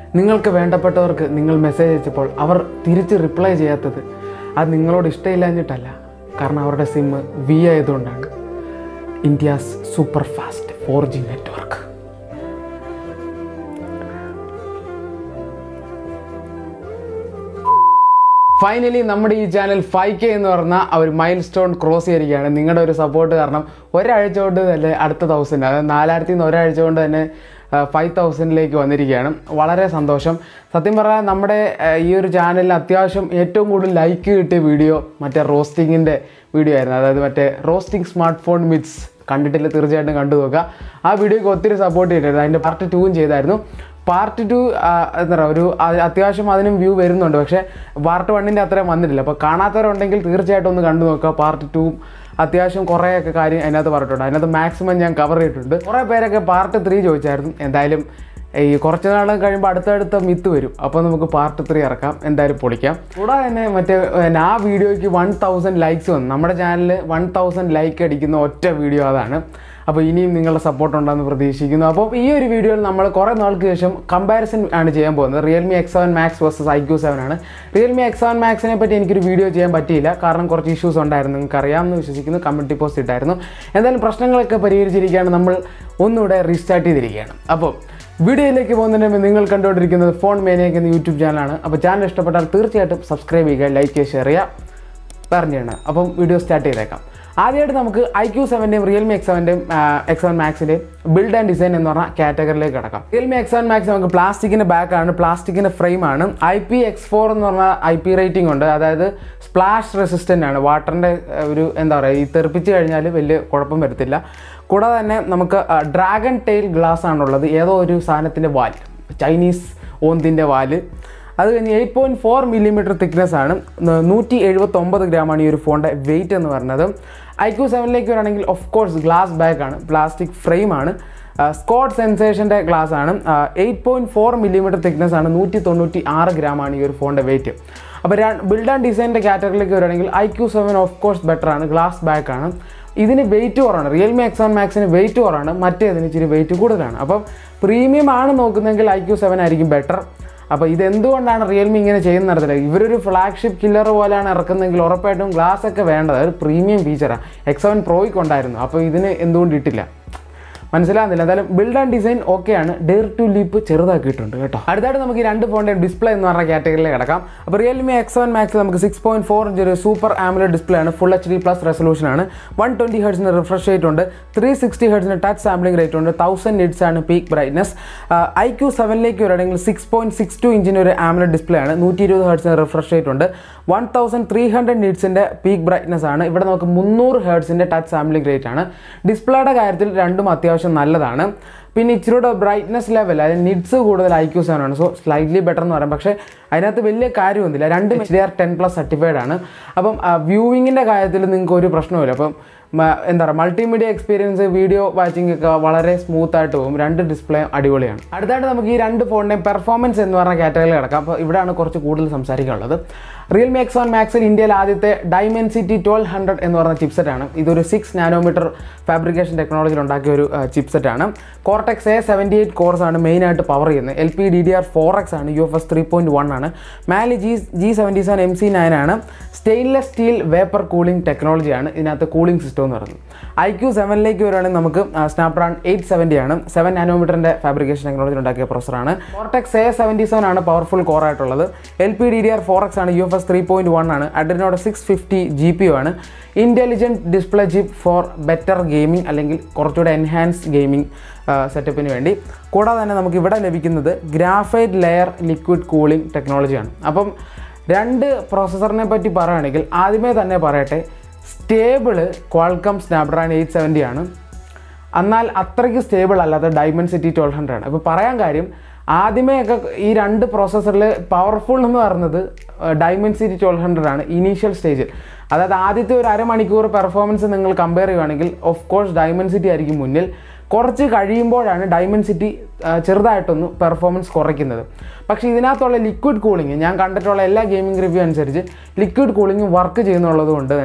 നിങ്ങൾക്ക് വേണ്ടപ്പെട്ടവർക്ക് നിങ്ങൾ മെസ്സേജ് അയച്ചപ്പോൾ അവർ തിരിച്ച് റിപ്ലൈ ചെയ്യാത്തത് അത് നിങ്ങളോട് ഇഷ്ടമില്ലാഞ്ഞിട്ടല്ല കാരണം അവരുടെ സിം വി ആയതുകൊണ്ടാണ് India's super fast four G network finally നമ്മുടെ ഈ ചാനൽ ഫൈവ് കെ എന്ന് പറഞ്ഞ ആ ഒരു മൈൽ സ്റ്റോൺ ക്രോസ് ചെയ്തിരിക്കുകയാണ് നിങ്ങളുടെ ഒരു സപ്പോർട്ട് കാരണം ഒരാഴ്ച കൊണ്ട് തന്നെ അടുത്ത തൗസൻഡ് അതായത് നാലായിരത്തി നിന്ന് ഒരാഴ്ച കൊണ്ട് തന്നെ ഫൈവ് തൗസൻഡിലേക്ക് വന്നിരിക്കുകയാണ് വളരെ സന്തോഷം സത്യം പറഞ്ഞാൽ നമ്മുടെ ആ, ഈ ഒരു ചാനലിൽ അത്യാവശ്യം ഏറ്റവും കൂടുതൽ ലൈക്ക് കിട്ടിയ വീഡിയോ മറ്റേ റോസ്റ്റിങ്ങിൻ്റെ വീഡിയോ ആയിരുന്നു അതായത് മറ്റേ റോസ്റ്റിംഗ് സ്മാർട്ട് ഫോൺ മിറ്റ്സ് കണ്ടിട്ടില്ല തീർച്ചയായിട്ടും കണ്ടു നോക്കുക ആ വീഡിയോക്ക് ഒത്തിരി സപ്പോർട്ട് ചെയ്തിട്ടായിരുന്നു അതിൻ്റെ പാർട്ട് ടൂവും ചെയ്തായിരുന്നു പാർട്ട് ടു എന്താ പറയുക ഒരു ആ- അത്യാവശ്യം അതിനും വ്യൂ വരുന്നുണ്ട് പക്ഷേ പാർട്ട് വണ്ണിൻ്റെ അത്രയും വന്നിട്ടില്ല അപ്പോൾ കാണാത്തവരുണ്ടെങ്കിൽ തീർച്ചയായിട്ടും ഒന്ന് കണ്ടു നോക്കുക പാർട്ട് ടു അത്യാവശ്യം കുറേയൊക്കെ കാര്യം അതിനകത്ത് പറഞ്ഞിട്ടുണ്ട് അതിനകത്ത് മാക്സിമം ഞാൻ കവർ ചെയ്തിട്ടുണ്ട് കുറേ പേരൊക്കെ പാർട്ട് ത്രീ ചോദിച്ചായിരുന്നു എന്തായാലും ഈ കുറച്ച് നാൾ കഴിയുമ്പോൾ അടുത്തടുത്ത മിത്ത് വരും അപ്പോൾ നമുക്ക് പാർട്ട് ത്രീ ഇറക്കാം എന്തായാലും പൊളിക്കാം കൂടാതെ തന്നെ മറ്റേ പിന്നെ ആ വീഡിയോയ്ക്ക് വൺ തൗസൻഡ് ലൈക്സ് വന്നു നമ്മുടെ ചാനലിൽ വൺ തൗസൻഡ് ലൈക്ക് അടിക്കുന്ന ഒറ്റ വീഡിയോ അതാണ് അപ്പോൾ ഇനിയും നിങ്ങളുടെ സപ്പോർട്ട് ഉണ്ടെന്ന് പ്രതീക്ഷിക്കുന്നു അപ്പോൾ ഈ ഒരു വീഡിയോയിൽ നമ്മൾ കുറേ നാൾക്ക് ശേഷം കമ്പാരിസൺ ആണ് ചെയ്യാൻ പോകുന്നത് Realme X seven Max versus I Q seven ആണ് റിയൽമി എക്സ് സെവൻ മാക്സിനെ പറ്റി എനിക്കൊരു വീഡിയോ ചെയ്യാൻ പറ്റിയില്ല കാരണം കുറച്ച് ഇഷ്യൂസ് ഉണ്ടായിരുന്നു നിങ്ങൾക്ക് അറിയാമെന്ന് വിശ്വസിക്കുന്നു കമ്മ്യൂണിറ്റി പോസ്റ്റ് ഇട്ടായിരുന്നു എന്തായാലും പ്രശ്നങ്ങളൊക്കെ പരിഹരിച്ചിരിക്കുകയാണ് നമ്മൾ ഒന്നുകൂടെ റീസ്റ്റാർട്ട് ചെയ്തിരിക്കുകയാണ് അപ്പോൾ വീഡിയോയിലേക്ക് പോകുന്നതിന് മുമ്പ് നിങ്ങൾ കണ്ടുകൊണ്ടിരിക്കുന്നത് ഫോൺ മേനേക്ക് എന്ന യൂട്യൂബ് ചാനലാണ് അപ്പോൾ ചാനൽ ഇഷ്ടപ്പെട്ടാൽ തീർച്ചയായിട്ടും സബ്സ്ക്രൈബ് ചെയ്യുക ലൈക്ക് ചെയ്യുക ഷെയർ ചെയ്യുക പറഞ്ഞാണ് അപ്പം വീഡിയോ സ്റ്റാർട്ട് ചെയ്തേക്കാം ആദ്യമായിട്ട് നമുക്ക് ഐ ക്യൂ സെവൻ്റെയും റിയൽമി എക്സ് സെവൻ്റെയും എക്സ് സെവൻ മാക്സിൻ്റെയും ബിൽഡ് ആൻഡ് ഡിസൈൻ എന്ന് പറഞ്ഞ കാറ്റഗറിയിലേക്ക് കിടക്കാം റിയൽമി എക്സ് സെവൻ മാക്സ് നമുക്ക് പ്ലാസ്റ്റിക്കിൻ്റെ ബാക്കാണ് പ്ലാസ്റ്റിക്കിൻ്റെ ഫ്രെയിമാണ് ഐ പി എക്സ് ഫോർ എന്ന് പറഞ്ഞ ഐ പി റേറ്റിംഗ് ഉണ്ട് അതായത് സ്പ്ലാഷ് റെസിസ്റ്റൻ്റ് ആണ് വാട്ടറിൻ്റെ ഒരു എന്താ പറയുക ഈ തെറിപ്പിച്ച് കഴിഞ്ഞാൽ വലിയ കുഴപ്പം വരത്തില്ല കൂടാതെ തന്നെ നമുക്ക് ഡ്രാഗൺ ടെയിൽ ഗ്ലാസ് ആണുള്ളത് ഏതോ ഒരു സാധനത്തിൻ്റെ വാൽ ചൈനീസ് ഓന്തിൻ്റെ വാല് അത് കഴിഞ്ഞ് eight point four millimetre thickness ആണ് നൂറ്റി എഴുപത്തൊമ്പത് ഗ്രാമാണ് ഈ ഒരു ഫോണിൻ്റെ വെയിറ്റ് എന്ന് പറയുന്നത് ഐ ക്യു സെവനിലേക്ക് വരാണെങ്കിൽ ഓഫ് കോഴ്സ് ഗ്ലാസ് ബാക്ക് ആണ് പ്ലാസ്റ്റിക് ഫ്രെയിം ആണ് സ്കോട്ട് സെൻസേഷൻ്റെ ഗ്ലാസ് ആണ് eight point four millimetre thickness ആണ് നൂറ്റി തൊണ്ണൂറ്റി ആറ് ഗ്രാമാണ് ഈ ഒരു ഫോണിൻ്റെ വെയിറ്റ് അപ്പോൾ ബിൽഡ് ആൻഡ് ഡിസൈനിൻ്റെ കാറ്റഗറിയിലേക്ക് വരികയാണെങ്കിൽ I Q seven of course better ആണ് ഗ്ലാസ് ബാക്ക് ആണ് ഇതിന് വെയിറ്റ് കുറവാണ് റിയൽമി എക്സ് വൺ മാക്സിന് വെയിറ്റ് കുറവാണ് മറ്റേതിന് ഇച്ചിരി വെയിറ്റ് കൂടുതലാണ് അപ്പം പ്രീമിയം ആണ് നോക്കുന്നതെങ്കിൽ ഐ ക്യു സെവൻ ആയിരിക്കും ബെറ്റർ അപ്പോൾ ഇതെന്തുകൊണ്ടാണ് റിയൽമി ഇങ്ങനെ ചെയ്യുന്ന അറിയത്തില്ല ഇവരൊരു ഫ്ലാഗ്ഷിപ്പ് കില്ലർ പോലെയാണ് ഇറക്കുന്നതെങ്കിൽ ഉറപ്പായിട്ടും ഗ്ലാസ് ഒക്കെ വേണ്ടത് ഒരു പ്രീമിയം ഫീച്ചറാണ് എക്സ് സെവൻ പ്രോയ്ക്ക് ഉണ്ടായിരുന്നു അപ്പോൾ ഇതിന് എന്തുകൊണ്ട് ഇട്ടില്ല മനസ്സിലാകുന്നില്ല എന്തായാലും ബിൽഡ് ആൻഡ് ഡിസൈൻ ഓക്കെയാണ് ഡെയർ ടു ലീപ്പ് ചെറുതാക്കിയിട്ടുണ്ട് കേട്ടോ അടുത്തായിട്ട് നമുക്ക് ഈ രണ്ട് ഫോണിൻ്റെ ഡിസ്പ്ലേ എന്ന് പറഞ്ഞ കാറ്റഗറിയിൽ കിടക്കാം അപ്പോൾ റിയൽമി എക്സ് സെവൻ മാക്സ് നമുക്ക് സിക്സ് പോയിന്റ് ഫോർ ഇഞ്ച് ഒരു സൂപ്പർ ആമുലർ ഡിസ്പ്ലേ ആണ് full H D plus resolution ആണ് വൺ ട്വൻറ്റി ഹെഡ്സിന് റിഫ്രഷ് റേറ്റ് ഉണ്ട് ത്രീ സിക്സ്റ്റി ഹെഡ്സിന് ടച്ച് സാമ്പിളിംഗ് റേറ്റ് ഉണ്ട് തൗസൻഡ് നിറ്റ്സ് ആണ് പീക്ക് ബ്രൈറ്റ്നസ് ഐ ക്യൂ സെവനിലേക്ക് വരികയാണെങ്കിൽ സിക്സ് പോയിന്റ് സിക്സ് ടു ഇഞ്ചിൻ്റെ ഒരു ആമുലർ ഡിസ്പ്ലേ ആണ് നൂറ്റി ഇരുപത് ഹെഡ്സിന് റിഫ്രഷ് റേറ്റ് ഉണ്ട് വൺ തൗസൻഡ് ത്രീ ഹൺഡ്രഡ് നിറ്റ്സിൻ്റെ പീക്ക് ബ്രൈറ്റ്നസ് ആണ് ഇവിടെ നമുക്ക് മുന്നൂറ് ഹെഡ്സിൻ്റെ ടച്ച് സാമ്പിളിംഗ് റേറ്റ് ആണ് ഡിസ്പ്ലേയുടെ കാര്യത്തിൽ രണ്ടും അത്യാവശ്യം നല്ലതാണ് പിന്നെ ഇച്ചിരിയുടെ ബ്രൈറ്റ്നസ് ലെവൽ അതായത് നിറ്റ്സ് കൂടുതൽ ഐ ക്യൂ സെവൻ ആണ് സോ സ്ലൈറ്റ്ലി ബെറ്റർ എന്ന് പറയാം പക്ഷേ അതിനകത്ത് വലിയ കാര്യമൊന്നുമില്ല രണ്ടും H D R ten plus certified ആണ് അപ്പം വ്യൂവിങ്ങിൻ്റെ കാര്യത്തിൽ നിങ്ങൾക്ക് ഒരു പ്രശ്നവുമില്ല അപ്പം മ- എന്താ പറയുക മൾട്ടിമീഡിയ എക്സ്പീരിയൻസ് വീഡിയോ വാച്ചിങ് ഒക്കെ വളരെ സ്മൂത്ത് ആയിട്ട് പോകും രണ്ട് ഡിസ്പ്ലേ അടിപൊളിയാണ് അടുത്തായിട്ട് നമുക്ക് ഈ രണ്ട് ഫോണിൻ്റെയും പെർഫോമൻസ് എന്ന് പറഞ്ഞ കാറ്റഗറിയിൽ കിടക്കാം അപ്പോൾ ഇവിടെയാണ് കുറച്ച് കൂടുതൽ സംസാരിക്കാനുള്ളത് റിയൽമി എക്സ് വൺ മാക്സിൽ ഇന്ത്യയിൽ ആദ്യത്തെ ഡൈമെൻസിറ്റി ട്വൽവ് ഹൺഡ്രഡ് എന്ന് പറയുന്ന ചിപ്സെറ്റ് ആണ് ഇതൊരു സിക്സ് നാനോമീറ്റർ ഫാബ്രിക്കേഷൻ ടെക്നോളജിയിൽ ഉണ്ടാക്കിയ ഒരു ചിപ്സെറ്റ് ആണ് Cortex A seventy eight cores ആണ് മെയിനായിട്ട് പവർ ചെയ്യുന്നത് L P D D R four X ആണ് U F S three point one ആണ് Mali G G seventy seven M C nine ആണ് സ്റ്റെയിൻലെസ് സ്റ്റീൽ വേപ്പർ കൂളിംഗ് ടെക്നോളജിയാണ് ഇതിനകത്ത് cooling system എന്ന് പറയുന്നത് ഐ ക്യു സെവനിലേക്ക് വരുവാണെങ്കിൽ നമുക്ക് സ്നാപ്ഡ്രാഗൺ എയ്റ്റ് സെവൻറ്റി ആണ് സെവൻ നാനോമീറ്ററിൻ്റെ ഫാബ്രിക്കേഷൻ ടെക്നോളജി ഉണ്ടാക്കിയ പ്രൊസറാണ് കോർടെക്സ് എ സെവൻറ്റി സെവൻ ആണ് പവർഫുൾ കോർ ആയിട്ടുള്ളത് L P D D R four X ആണ് U F S three point one ആണ് Adreno six fifty G P U ആണ് intelligent display chip for better gaming അല്ലെങ്കിൽ കുറച്ചുകൂടെ enhance gaming സെറ്റപ്പിന് വേണ്ടി കൂടാതെ തന്നെ നമുക്ക് ഇവിടെ ലഭിക്കുന്നത് ഗ്രാഫൈറ്റ് ലെയർ ലിക്വിഡ് കൂളിംഗ് ടെക്നോളജിയാണ് അപ്പം രണ്ട് പ്രോസസ്സറിനെ പറ്റി പറയുകയാണെങ്കിൽ ആദ്യമേ തന്നെ പറയട്ടെ stable Qualcomm Snapdragon eight seventy ആണ് എന്നാൽ അത്രയ്ക്ക് സ്റ്റേബിൾ അല്ലാത്ത ഡയമണ്ട് സിറ്റി ട്വൽവ് ഹൺഡ്രഡ് ആണ് ഇപ്പോൾ പറയാൻ കാര്യം ആദ്യമേ ഒക്കെ ഈ രണ്ട് പ്രോസസ്സറിൽ പവർഫുൾ എന്ന് പറയുന്നത് ഡയമണ്ട് സിറ്റി ട്വൽവ് ഹൺഡ്രഡ് ആണ് ഇനീഷ്യൽ സ്റ്റേജിൽ അതായത് ആദ്യത്തെ ഒരു അരമണിക്കൂർ പെർഫോമൻസ് നിങ്ങൾ കമ്പയർ ചെയ്യുവാണെങ്കിൽ ഓഫ് കോഴ്സ് ഡയമണ്ട് സിറ്റി ആയിരിക്കും മുന്നിൽ കുറച്ച് കഴിയുമ്പോഴാണ് ഡയമണ്ട് സിറ്റി ചെറുതായിട്ടൊന്ന് പെർഫോമൻസ് കുറയ്ക്കുന്നത് പക്ഷേ ഇതിനകത്തുള്ള ലിക്വിഡ് കൂളിംഗ് ഞാൻ കണ്ടിട്ടുള്ള എല്ലാ ഗെയിമിംഗ് റിവ്യൂ അനുസരിച്ച് ലിക്വിഡ് കൂളിംഗ് വർക്ക് ചെയ്യുന്നുള്ളത് കൊണ്ട് തന്നെ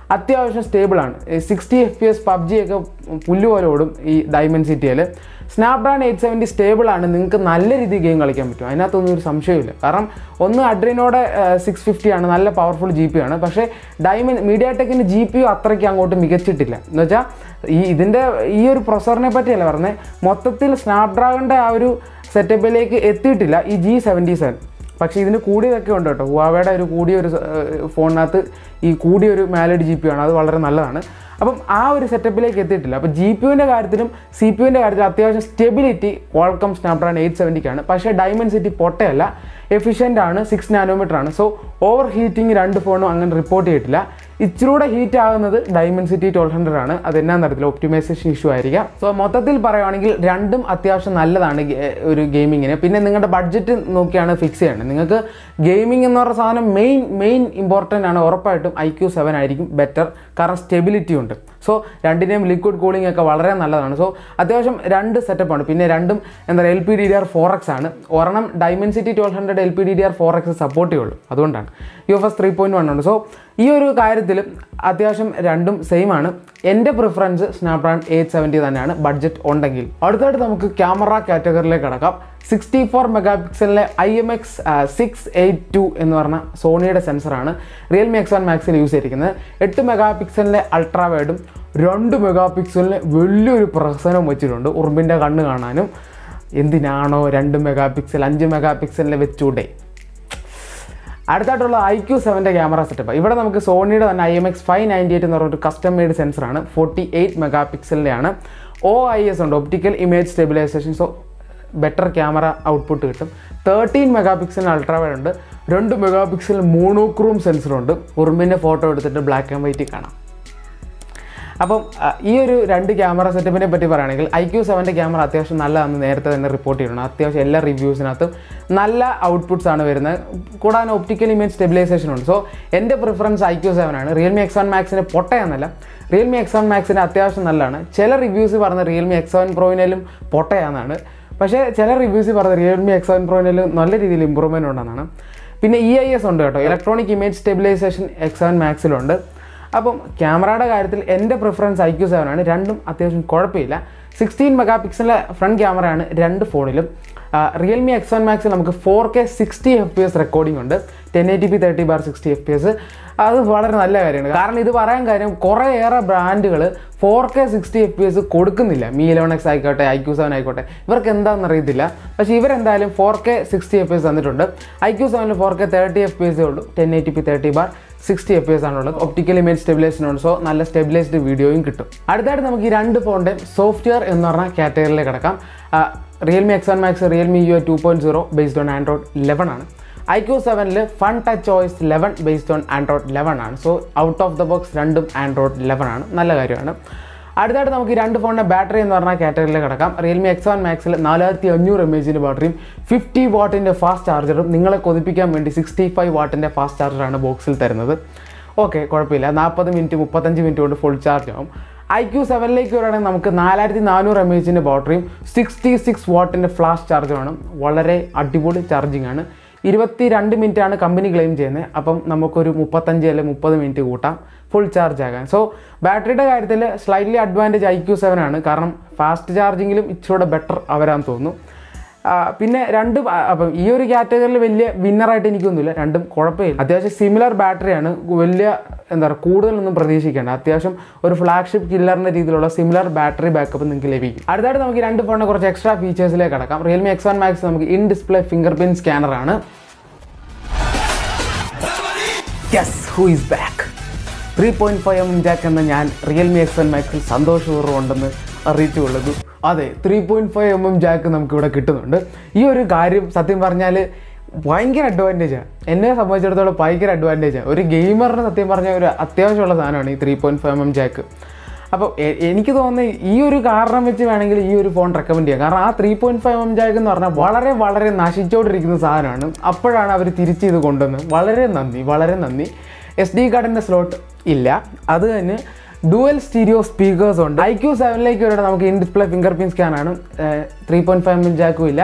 അത്യാവശ്യം സ്റ്റേബിളാണ് sixty F P S PUBG ഒക്കെ പുല്ല് പോലെ ഓടും ഈ ഡയമണ്ട് സിറ്റിയിൽ സ്നാപ്ഡ്രാഗൺ എയ്റ്റ് സെവൻറ്റി സ്റ്റേബിളാണ് നിങ്ങൾക്ക് നല്ല രീതിയിൽ ഗെയിം കളിക്കാൻ പറ്റും അതിനകത്തൊന്നും ഒരു സംശയമില്ല കാരണം ഒന്ന് അഡ്രിനോടെ സിക്സ് ഫിഫ്റ്റി ആണ് നല്ല പവർഫുൾ ജി പി ആണ് പക്ഷേ ഡയമണ്ട് മീഡിയ ടെക്കിൻ്റെ ജി പി യു അത്രയ്ക്ക് അങ്ങോട്ട് മികച്ചിട്ടില്ല എന്ന് വെച്ചാൽ ഈ ഇതിൻ്റെ ഈ ഒരു പ്രൊസറിനെ പറ്റിയല്ല പറഞ്ഞത് മൊത്തത്തിൽ സ്നാപ്ഡ്രാഗണിൻ്റെ ആ ഒരു സെറ്റപ്പിലേക്ക് എത്തിയിട്ടില്ല ഈ ജി സെവൻറ്റി സെവൻ പക്ഷേ ഇതിന് കൂടിയതൊക്കെ ഉണ്ട് കേട്ടോ ഹുവാവയുടെ ഒരു കൂടിയ ഒരു ഏഹ്, ഫോണിനകത്ത് ഈ കൂടിയ ഒരു മാലഡ് ജി പി ആണ് അത് വളരെ നല്ലതാണ് അപ്പം ആ ഒരു സെറ്റപ്പിലേക്ക് എത്തിയിട്ടില്ല അപ്പോൾ ജി പി യുവിൻ്റെ കാര്യത്തിലും സി പി യുവിൻ്റെ കാര്യത്തിലും അത്യാവശ്യം സ്റ്റെബിലിറ്റി ഓൾക്കം സ്നാപ്ഡ്രാഗൺ എയ്റ്റ് സെവൻറ്റിക്കാണ് പക്ഷേ ഡയമണ്ട് സിറ്റി പൊട്ടയല്ല എഫിഷ്യൻ്റ് ആണ് സിക്സ് നാനോമീറ്റർ ആണ് സോ ഓവർ ഹീറ്റിംഗ് രണ്ട് ഫോണും അങ്ങനെ റിപ്പോർട്ട് ചെയ്തിട്ടില്ല ഇച്ചിരൂടെ ഹീറ്റ് ആകുന്നത് ഡയമണ്ട് സിറ്റി ട്വൽവ് ഹൺഡ്രഡ് ആണ് അത് എന്നാ തരത്തില്ല ഒപ്റ്റിമൈസേഷൻ ഇഷ്യൂ ആയിരിക്കാം സോ മൊത്തത്തിൽ പറയുവാണെങ്കിൽ രണ്ടും അത്യാവശ്യം നല്ലതാണ് ഗെ- ഒരു ഗെയിമിങ്ങിന് പിന്നെ നിങ്ങളുടെ ബഡ്ജറ്റ് നോക്കിയാണ് ഫിക്സ് ചെയ്യേണ്ടത് നിങ്ങൾക്ക് ഗെയിമിംഗ് എന്ന് പറഞ്ഞ സാധനം മെയിൻ മെയിൻ ഇമ്പോർട്ടൻ്റ് ആണ് ഉറപ്പായിട്ടും ഐ ക്യു സെവൻ ആയിരിക്കും ബെറ്റർ കാരണം സ്റ്റെബിലിറ്റി ഉണ്ട് സോ രണ്ടിൻ്റെയും ലിക്വിഡ് കൂളിംഗ് ഒക്കെ വളരെ നല്ലതാണ് സോ അത്യാവശ്യം രണ്ട് സെറ്റപ്പാണ് പിന്നെ രണ്ടും എന്താ പറയുക L P D D R four X ആണ് ഒരെണ്ണം Dimensity twelve hundred L P D D R four X support ചെയ്യുള്ളൂ അതുകൊണ്ടാണ് U F S three point one ഉണ്ട് സോ ഈ ഒരു കാര്യത്തിൽ അത്യാവശ്യം രണ്ടും സെയിം ആണ് എൻ്റെ പ്രിഫറൻസ് സ്നാപ്ഡ്രാഗൺ എയ്റ്റ് സെവൻറ്റി തന്നെയാണ് ബഡ്ജറ്റ് ഉണ്ടെങ്കിൽ അടുത്തായിട്ട് നമുക്ക് ക്യാമറ കാറ്റഗറിയിലേക്ക് കടക്കാം സിക്സ്റ്റി ഫോർ മെഗാ പിക്സലിലെ I M X six eight two എന്ന് പറഞ്ഞ സോണിയുടെ സെൻസറാണ് റിയൽമി എക്സ് വൺ മാക്സിൽ യൂസ് ചെയ്തിരിക്കുന്നത് എട്ട് മെഗാ പിക്സലിലെ അൾട്രാ വൈഡും രണ്ട് മെഗാ പിക്സലിന് വലിയൊരു പ്രസനം വെച്ചിട്ടുണ്ട് ഉറുമ്പിൻ്റെ കണ്ണ് കാണാനും എന്തിനാണോ രണ്ട് മെഗാ പിക്സൽ അഞ്ച് മെഗാ പിക്സലിനെ വെച്ചൂടെ അടുത്തായിട്ടുള്ള ഐ ക്യു സെവൻ്റെ ക്യാമറ സെറ്റപ്പ് ഇവിടെ നമുക്ക് സോണിയുടെ തന്നെ I M X five ninety eight എന്ന് പറഞ്ഞൊരു കസ്റ്റം മെയ്ഡ് സെൻസറാണ് ഫോർട്ടി എയ്റ്റ് മെഗാ പിക്സലിൻ്റെയാണ് ഒ ഐ എസ് ഉണ്ട് optical image stabilisation so better camera output കിട്ടും തേർട്ടീൻ മെഗാ പിക്സലിന് അൾട്രാവൈഡ് ഉണ്ട് രണ്ട് മെഗാ പിക്സൽ മോണോക്രോം സെൻസറുണ്ട് ഉറുമ്പിൻ്റെ ഫോട്ടോ എടുത്തിട്ട് ബ്ലാക്ക് ആൻഡ് വൈറ്റ് കാണാം അപ്പം അ, ഈ ഒരു രണ്ട് ക്യാമറ സെറ്റപ്പിനെ പറ്റി പറയുകയാണെങ്കിൽ ഐ ക്യു സെവൻ്റെ ക്യാമറ അത്യാവശ്യം നല്ലതാണെന്ന് നേരത്തെ തന്നെ റിപ്പോർട്ട് ചെയ്തിട്ടുണ്ട് അത്യാവശ്യം എല്ലാ റിവ്യൂസിനകത്തും നല്ല ഔട്ട്പുട്ട്സ് ആണ് വരുന്നത് കൂടാതെ ഒപ്റ്റിക്കൽ ഇമേജ് സ്റ്റെബിലൈസേഷൻ ഉണ്ട് സോ എൻ്റെ പ്രിഫറൻസ് ഐ ക്യു സെവൻ ആണ് റിയൽമി എക്സ് വൺ മാക്സിന് പൊട്ടയാന്നല്ല റിയൽമി എക്സ് വൺ മാക്സിന് അത്യാവശ്യം നല്ലതാണ് ചില റിവ്യൂസ് പറഞ്ഞ റിയൽമി എക്സ് സെവൻ പ്രോയിനാലും പൊട്ടയാന്നാണ് പക്ഷേ ചില റിവ്യൂസ് പറഞ്ഞ റിയൽമി എക്സ് സെവൻ പ്രോയിനാലും നല്ല രീതിയിൽ ഇമ്പ്രൂവ്മെൻറ്റ് ഉണ്ടെന്നാണ് പിന്നെ ഇ ഐ എസ് ഉണ്ട് കേട്ടോ electronic image stabilisation X seven മാക്സിലുണ്ട് അപ്പം ക്യാമറയുടെ കാര്യത്തിൽ എൻ്റെ പ്രിഫറൻസ് ഐ ക്യു സെവൻ ആണ് രണ്ടും അത്യാവശ്യം കുഴപ്പമില്ല സിക്സ്റ്റീൻ മെഗാ പിക്സലിലെ ഫ്രണ്ട് ക്യാമറയാണ് രണ്ട് ഫോണിലും റിയൽമി എക്സ് വൺ മാക്സിൽ നമുക്ക് four K sixty F P S recording ഉണ്ട് ten eighty P thirty bar sixty F P S അത് വളരെ നല്ല കാര്യമാണ് കാരണം ഇത് പറയാൻ കാര്യം കുറേയേറെ ബ്രാൻഡുകൾ four K sixty F P S കൊടുക്കുന്നില്ല മീ ഇലവൻ എക്സ് ആയിക്കോട്ടെ ഐ ക്യു സെവൻ ആയിക്കോട്ടെ ഇവർക്ക് എന്താണെന്ന് അറിയത്തില്ല പക്ഷേ ഇവരെന്തായാലും four K sixty F P S തന്നിട്ടുണ്ട് ഐ ക്യു സെവനിൽ four K thirty F P S ഉള്ളൂ ten eighty P thirty bar sixty F P S ആണുള്ളത് ഒപ്റ്റിക്കൽ ഇമേജ് സ്റ്റെബിലൈസേഷൻ ഉണ്ട് സോ നല്ല സ്റ്റെബിലൈസ്ഡ് വീഡിയോയും കിട്ടും അടുത്തായിട്ട് നമുക്ക് ഈ രണ്ട് ഫോണിൻ്റെ സോഫ്റ്റ്വെയർ എന്ന് പറഞ്ഞ കാറ്റഗറിയിലേക്ക് കിടക്കാം Realme X one Max Realme U two point zero based on Android eleven ആണ് ഐ ക്യു സെവനിൽ Funtouch OS eleven based on Android eleven ആണ് so out of the box രണ്ടും ആൻഡ്രോയിഡ് ലെവൻ ആണ് നല്ല കാര്യമാണ് അടുത്തായിട്ട് നമുക്ക് ഈ രണ്ട് ഫോണിൻ്റെ ബാറ്ററി എന്ന് പറഞ്ഞ കാറ്റഗറിയിൽ കിടക്കാം റിയൽമി എക്സ് വൺ മാക്സിൽ നാലായിരത്തി അഞ്ഞൂറ് എം എച്ചിൻ്റെ ബാറ്ററിയും ഫിഫ്റ്റി വാട്ടിൻ്റെ ഫാസ്റ്റ് ചാർജറും നിങ്ങളെ കൊതിപ്പിക്കാൻ വേണ്ടി സിക്സ്റ്റി ഫൈവ് വാട്ടിൻ്റെ ഫാസ്റ്റ് ചാർജറാണ് ബോക്സിൽ തരുന്നത് ഓക്കെ കുഴപ്പമില്ല നാൽപ്പത് മിനിറ്റ് മുപ്പത്തഞ്ച് മിനിറ്റ് കൊണ്ട് ഫുൾ ചാർജ് ആവും ഐ ക്യു സെവനിലേക്ക് വരികയാണെങ്കിൽ നമുക്ക് നാലായിരത്തി നാനൂറ് എം എച്ചിൻ്റെ ബാറ്ററിയും സിക്സ്റ്റി സിക്സ് വാട്ടിൻ്റെ ഫ്ലാഷ് ചാർജറുമാണ് വളരെ അടിപൊളി ചാർജിങ് ആണ് ഇരുപത്തി രണ്ട് മിനിറ്റ് ആണ് കമ്പനി ക്ലെയിം ചെയ്യുന്നത് അപ്പം നമുക്കൊരു മുപ്പത്തഞ്ച് അല്ലെങ്കിൽ മുപ്പത് മിനിറ്റ് കൂട്ടാം ഫുൾ ചാർജ് ആകാൻ സോ ബാറ്ററിയുടെ കാര്യത്തിൽ slightly advantage I Q seven ആണ് കാരണം ഫാസ്റ്റ് ചാർജിങ്ങിലും ഇച്ചിരൂടെ ബെറ്റർ അവരാന്ന് തോന്നുന്നു ആ, പിന്നെ രണ്ട് ആ, അപ്പം ഈ ഒരു കാറ്റഗറിയിൽ വലിയ വിന്നറായിട്ട് എനിക്കൊന്നുമില്ല രണ്ടും കുഴപ്പമില്ല അത്യാവശ്യം സിമിലർ ബാറ്ററിയാണ് വലിയ എന്താ പറയുക കൂടുതലൊന്നും പ്രതീക്ഷിക്കേണ്ട അത്യാവശ്യം ഒരു ഫ്ലാഗ്ഷിപ്പ് കില്ലറിൻ്റെ രീതിയിലുള്ള സിമിലർ ബാറ്ററി ബാക്കപ്പ് നിങ്ങൾക്ക് ലഭിക്കും അടുത്തായിട്ട് നമുക്ക് ഈ രണ്ട് ഫോണിനെ കുറച്ച് എക്സ്ട്രാ ഫീച്ചേഴ്സിലേക്ക് കടക്കാം റിയൽമി എക്സ് വൺ മാക്സ് നമുക്ക് ഇൻ ഡിസ്പ്ലേ ഫിംഗർ പ്രിൻറ്റ് സ്കാനറാണ് yes who is back three point five M jack എന്ന ഞാൻ റിയൽമി എക്സ് വൺ മാക്സിൽ സന്തോഷപൂർവ്വം ഉണ്ടെന്ന് അറിയിച്ചു കൊള്ളുന്നു അതെ three point five M M jack നമുക്ക് ഇവിടെ കിട്ടുന്നുണ്ട് ഈ ഒരു കാര്യം സത്യം പറഞ്ഞാൽ ഭയങ്കര അഡ്വാൻറ്റേജാണ് എന്നെ സംബന്ധിച്ചിടത്തോളം ഭയങ്കര അഡ്വാൻറ്റേജാണ് ഒരു ഗെയിമറിന് സത്യം പറഞ്ഞ ഒരു അത്യാവശ്യമുള്ള സാധനമാണ് ഈ three point five M jack അപ്പോൾ എ- എനിക്ക് തോന്നുന്നത് ഈ ഒരു കാരണം വെച്ച് വേണമെങ്കിൽ ഈ ഒരു ഫോൺ റെക്കമെൻഡ് ചെയ്യാം കാരണം ആ three point five M jack എന്ന് പറഞ്ഞാൽ വളരെ വളരെ നശിച്ചുകൊണ്ടിരിക്കുന്ന സാധനമാണ് അപ്പോഴാണ് അവർ തിരിച്ച് ഇത് കൊണ്ടുവന്നത് വളരെ നന്ദി വളരെ നന്ദി എസ് ഡി കാർഡിൻ്റെ സ്ലോട്ട് ഇല്ല അത് തന്നെ ഡുവൽ സ്റ്റീരിയോ സ്പീക്കേഴ്സ് ഉണ്ട് ഐ ക്യു സെവനിലേക്ക് വരെ നമുക്ക് ഇൻ ഡിസ്പ്ലേ ഫിംഗർ പ്രിൻറ്റ് സ്കാനാണ് ത്രീ പോയിന്റ് ഫൈവ് എം ജാക്കും ഇല്ല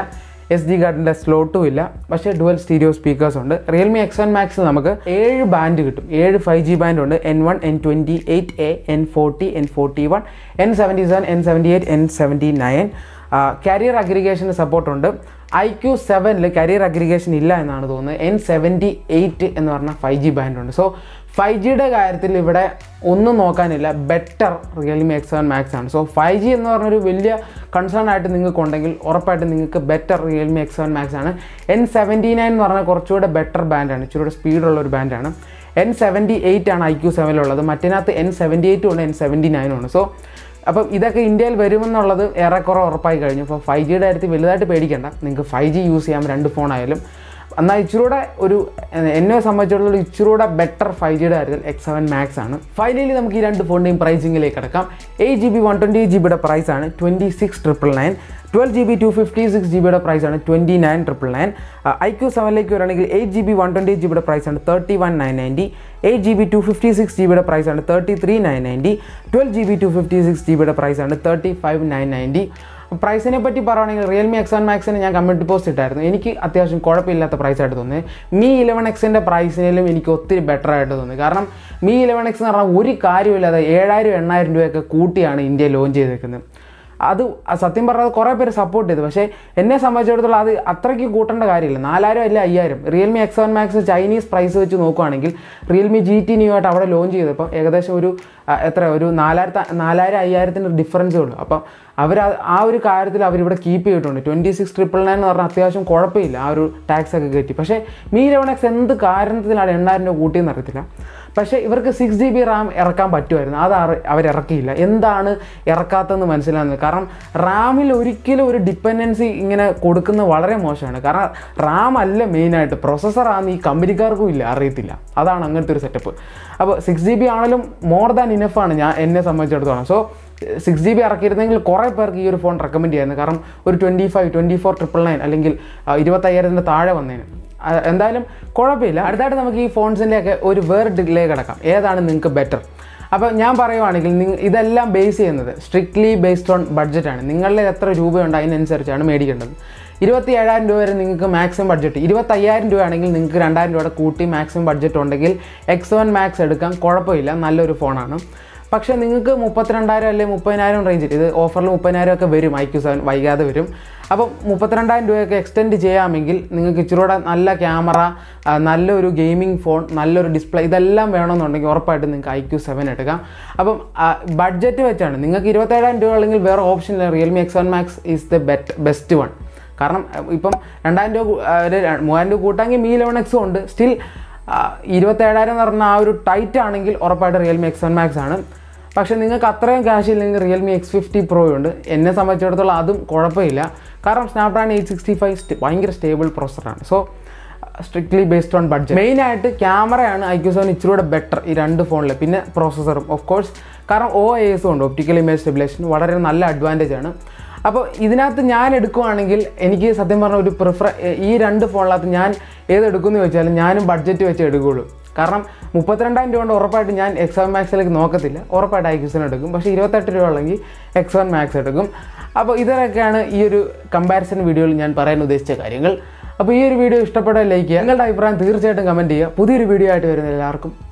എസ് ഡി കാർഡിൻ്റെ സ്ലോട്ടും ഇല്ല പക്ഷേ ഡുവൽ സ്റ്റീരിയോ സ്പീക്കേഴ്സ് ഉണ്ട് റിയൽമി എക്സ് വൺ മാക്സ് നമുക്ക് ഏഴ് ബാൻഡ് കിട്ടും ഏഴ് ഫൈവ് ജി ബാൻഡ് ഉണ്ട് N one N twenty eight A N forty N forty one N seventy seven N seventy eight N seventy nine carrier അഗ്രിഗേഷന് സപ്പോർട്ടുണ്ട് I Q സെവനിൽ carrier aggregation ഇല്ല എന്നാണ് തോന്നുന്നത് എൻ സെവൻറ്റി എയ്റ്റ് എന്ന് പറഞ്ഞ five G band ഉണ്ട് so five ജിയുടെ കാര്യത്തിൽ ഇവിടെ ഒന്നും നോക്കാനില്ല better Realme X seven Max ആണ് സോ ഫൈവ് ജി എന്ന് പറഞ്ഞൊരു വലിയ കൺസേൺ ആയിട്ട് നിങ്ങൾക്ക് ഉണ്ടെങ്കിൽ ഉറപ്പായിട്ടും നിങ്ങൾക്ക് better Realme X seven Max ആണ് എൻ സെവൻറ്റി നയൻ എന്ന് പറഞ്ഞാൽ കുറച്ചുകൂടെ ബെറ്റർ ബാൻഡാണ് ഇച്ചിരി സ്പീഡുള്ള ഒരു ബാൻഡാണ് എൻ സെവൻറ്റി എയ്റ്റ് ആണ് ഐ ക്യു സെവനിലുള്ളത് മറ്റേനകത്ത് എൻ സെവൻറ്റി എയ്റ്റും ഉണ്ട് എൻ സെവൻറ്റി നയനും ഉണ്ട് സോ അപ്പം ഇതൊക്കെ ഇന്ത്യയിൽ വരുമെന്നുള്ളത് ഏറെക്കുറെ ഉറപ്പായി കഴിഞ്ഞു അപ്പോൾ ഫൈവ് ജിയുടെ കാര്യത്തിൽ വലുതായിട്ട് പേടിക്കേണ്ട നിങ്ങൾക്ക് ഫൈവ് ജി യൂസ് ചെയ്യാം രണ്ട് ഫോണായാലും എന്നാൽ ഇച്ചിരൂടെ ഒരു എ- എന്നെ സംബന്ധിച്ചിടത്തോളം ഇച്ചിരൂടെ ബെറ്റർ ഫൈവ് ജിയുടെ കാര്യത്തിൽ എക്സ് സെവൻ മാക്സ് ആണ് ഫൈനലി നമുക്ക് ഈ രണ്ട് ഫോണിൻ്റെയും പ്രൈസിങ്ങിലേക്ക് കിടക്കാം eight G B one twenty G ബിയുടെ പ്രൈസ് ആണ് twenty six triple nine twelve G B two fifty six G ബിയുടെ പ്രൈസ് ആണ് twenty nine triple nine I Q സെവനിലേക്ക് വരികയാണെങ്കിൽ eight G B one twenty G ബിയുടെ price ആണ് thirty one nine ninety eight G B two fifty six G ബിയുടെ price ആണ് thirty three nine ninety twelve G B two fifty six G ബിയുടെ price ആണ് thirty five nine ninety പ്രൈസിനെ പറ്റി പറയുകയാണെങ്കിൽ Realme X one മാക്സിന് ഞാൻ community post ഇട്ടായിരുന്നു എനിക്ക് അത്യാവശ്യം കുഴപ്പമില്ലാത്ത പ്രൈസ് ആയിട്ട് തോന്നി മീ ഇലവൻ എക്സിൻ്റെ പ്രൈസിനും എനിക്ക് ഒത്തിരി ബെറ്റർ ആയിട്ട് തോന്നി കാരണം മീ ഇലവൻ എക്സ് എന്ന് പറഞ്ഞാൽ ഒരു കാര്യമില്ലാതെ ഏഴായിരം എണ്ണായിരം രൂപയൊക്കെ കൂട്ടിയാണ് ഇന്ത്യ ലോഞ്ച് ചെയ്തേക്കുന്നത് അത് സത്യം പറഞ്ഞാൽ കുറേ പേര് സപ്പോർട്ട് ചെയ്തു പക്ഷേ എന്നെ സംബന്ധിച്ചിടത്തോളം അത് അത്രയ്ക്ക് കൂട്ടേണ്ട കാര്യമില്ല നാലായിരം അല്ല അയ്യായിരം Realme X seven Max Chinese price വെച്ച് നോക്കുവാണെങ്കിൽ റിയൽമി ജി ടി ന്യൂ ആയിട്ട് അവിടെ ലോഞ്ച് ചെയ്തപ്പോൾ ഏകദേശം ഒരു ആ, എത്ര ഒരു നാലായിരത്തി നാലായിരം അയ്യായിരത്തിൻ്റെ ഡിഫറൻസേ ഉള്ളൂ അപ്പം അവർ ആ ഒരു കാര്യത്തിൽ അവരിവിടെ കീപ്പ് ചെയ്തിട്ടുണ്ട് ട്വൻറ്റി സിക്സ് ട്രിപ്പിൾ നയൻ എന്ന് പറഞ്ഞാൽ അത്യാവശ്യം കുഴപ്പമില്ല ആ ഒരു ടാക്സ് ഒക്കെ കയറ്റി പക്ഷേ മീ ലെവൻ എക്സ് എന്ത് കാരണത്തിലാണ് എണ്ണായിരം രൂപ കൂട്ടിയെന്ന് അറിയത്തില്ല പക്ഷേ ഇവർക്ക് സിക്സ് ജി ബി റാം ഇറക്കാൻ പറ്റുമായിരുന്നു അത് അവർ ഇറക്കിയില്ല എന്താണ് ഇറക്കാത്തതെന്ന് മനസ്സിലാകുന്നത് കാരണം റാമിൽ ഒരിക്കലും ഒരു ഡിപ്പെൻഡൻസി ഇങ്ങനെ കൊടുക്കുന്നത് വളരെ മോശമാണ് കാരണം റാം അല്ല മെയിനായിട്ട് പ്രൊസസ്സറാണ് ഈ കമ്പനിക്കാർക്കും ഇല്ല അറിയത്തില്ല അതാണ് അങ്ങനത്തെ ഒരു സെറ്റപ്പ് അപ്പോൾ സിക്സ് ജി ബി ആണെങ്കിലും മോർ ദാൻ ഇനഫാണ് ഞാൻ എന്നെ സംബന്ധിച്ചിടത്തോളം സോ സിക്സ് ജി ബി ഇറക്കിയിരുന്നെങ്കിൽ കുറേ പേർക്ക് ഈ ഒരു ഫോൺ റെക്കമെൻഡ് ചെയ്യായിരുന്നു കാരണം ഒരു twenty five twenty four triple nine അല്ലെങ്കിൽ ആ, ഇരുപത്തയ്യായിരത്തിൻ്റെ താഴെ വന്നേന് ആ, എന്തായാലും കുഴപ്പമില്ല അടുത്തായിട്ട് നമുക്ക് ഈ ഫോൺസിൻ്റെയൊക്കെ ഒരു വേറെ ഡിലേ കിടക്കാം ഏതാണ് നിങ്ങൾക്ക് ബെറ്റർ അപ്പോൾ ഞാൻ പറയുവാണെങ്കിൽ നിങ്ങൾ ഇതെല്ലാം ബേസ് ചെയ്യുന്നത് സ്ട്രിക്ട്ലി ബേസ്ഡ് ഓൺ ബഡ്ജറ്റാണ് നിങ്ങളുടെ എത്ര രൂപയുണ്ട് അതിനനുസരിച്ചാണ് മേടിക്കേണ്ടത് ഇരുപത്തി ഏഴായിരം രൂപ വരെ നിങ്ങൾക്ക് മാക്സിമം ബഡ്ജറ്റ് ഇരുപത്തയ്യായിരം രൂപയാണെങ്കിൽ നിങ്ങൾക്ക് രണ്ടായിരം രൂപയുടെ കൂട്ടി മാക്സിമം ബഡ്ജറ്റ് ഉണ്ടെങ്കിൽ എക്സ് വൺ മാക്സ് എടുക്കാൻ കുഴപ്പമില്ല നല്ലൊരു ഫോണാണ് പക്ഷേ നിങ്ങൾക്ക് മുപ്പത്തിരണ്ടായിരം അല്ലെങ്കിൽ മുപ്പതിനായിരം റേഞ്ചിൽ ഇത് ഓഫറിൽ മുപ്പതിനായിരം ഒക്കെ വരും ഐ ക്യു സെവൻ വൈകാതെ വരും അപ്പം മുപ്പത്തിരണ്ടായിരം രൂപയൊക്കെ എക്സ്റ്റെൻഡ് ചെയ്യാമെങ്കിൽ നിങ്ങൾക്ക് ഇച്ചിരൂടെ നല്ല ക്യാമറ ആ, നല്ലൊരു ഗെയിമിംഗ് ഫോൺ നല്ലൊരു ഡിസ്പ്ലേ ഇതെല്ലാം വേണമെന്നുണ്ടെങ്കിൽ ഉറപ്പായിട്ടും നിങ്ങൾക്ക് ഐ ക്യു സെവൻ എടുക്കാം അപ്പം ബഡ്ജറ്റ് വെച്ചാണ് നിങ്ങൾക്ക് ഇരുപത്തേഴായിരം രൂപ അല്ലെങ്കിൽ വേറെ ഓപ്ഷൻ ഇല്ല Realme X one Max is the bet best one കാരണം അഹ് ഇപ്പം രണ്ടായിരം രൂപ കൂ- ആ, ഒരു ര- മൂവായിരം രൂപ കൂട്ടാമെങ്കിൽ മീ ലെവൻ എക്സും ഉണ്ട് സ്റ്റിൽ ഇരുപത്തേഴായിരം എന്ന് പറഞ്ഞാൽ ആ ഒരു ടൈറ്റ് ആണെങ്കിൽ ഉറപ്പായിട്ട് റിയൽമി എക്സ് വൺ മാക്സ് ആണ് പക്ഷേ നിങ്ങൾക്ക് അത്രയും ക്യാഷ് ഇല്ലെങ്കിൽ റിയൽമി എക്സ് ഫിഫ്റ്റി പ്രോ ഉണ്ട് എന്നെ സംബന്ധിച്ചിടത്തോളം അതും കുഴപ്പമില്ല കാരണം സ്നാപ്ഡ്രാഗൺ എയ്റ്റ് സിക്സ്റ്റി ഫൈവ് ഭയങ്കര സ്റ്റേബിൾ പ്രോസറാണ് so strictly based on budget മെയിനായിട്ട് ക്യാമറയാണ് ഐ ക്യു സെവൻ ഇച്ചിരൂടെ ബെറ്റർ ഈ രണ്ട് ഫോണിൽ പിന്നെ പ്രോസസ്സറും ഓഫ് കോഴ്സ് കാരണം ഒ എ എസും ഉണ്ട് ഒപ്റ്റിക്കൽ ഇമേജ് സ്റ്റെബിലേഷൻ വളരെ നല്ല അഡ്വാൻറ്റേജ് ആണ് അപ്പോൾ ഇതിനകത്ത് ഞാൻ എടുക്കുവാണെങ്കിൽ എനിക്ക് സത്യം പറഞ്ഞ ഒരു പ്രിഫർ ഈ രണ്ട് ഫോണിനകത്ത് ഞാൻ ഏത് എടുക്കുമെന്ന് ചോദിച്ചാൽ ഞാനും ബഡ്ജറ്റ് വെച്ച് എടുക്കുകയുള്ളൂ കാരണം മുപ്പത്തിരണ്ടായിരം രൂപ കൊണ്ട് ഉറപ്പായിട്ട് ഞാൻ എക്സ് വൺ മാക്സിലേക്ക് നോക്കത്തില്ല ഉറപ്പായിട്ട് ഐ ക്യൂസിന് എടുക്കും പക്ഷേ ഇരുപത്തെട്ട് രൂപ ഉള്ളെങ്കിൽ എക്സ് വൺ മാക്സ് എടുക്കും അപ്പോൾ ഇതൊക്കെയാണ് ഈ ഒരു കമ്പാരിസൺ വീഡിയോയിൽ ഞാൻ പറയാൻ ഉദ്ദേശിച്ച കാര്യങ്ങൾ അപ്പോൾ ഈ ഒരു വീഡിയോ ഇഷ്ടപ്പെട്ടാൽ ലൈക്ക് ചെയ്യുക നിങ്ങളുടെ അഭിപ്രായം തീർച്ചയായിട്ടും കമൻറ്റ് ചെയ്യുക പുതിയൊരു വീഡിയോ ആയിട്ട് വരുന്ന എല്ലാവർക്കും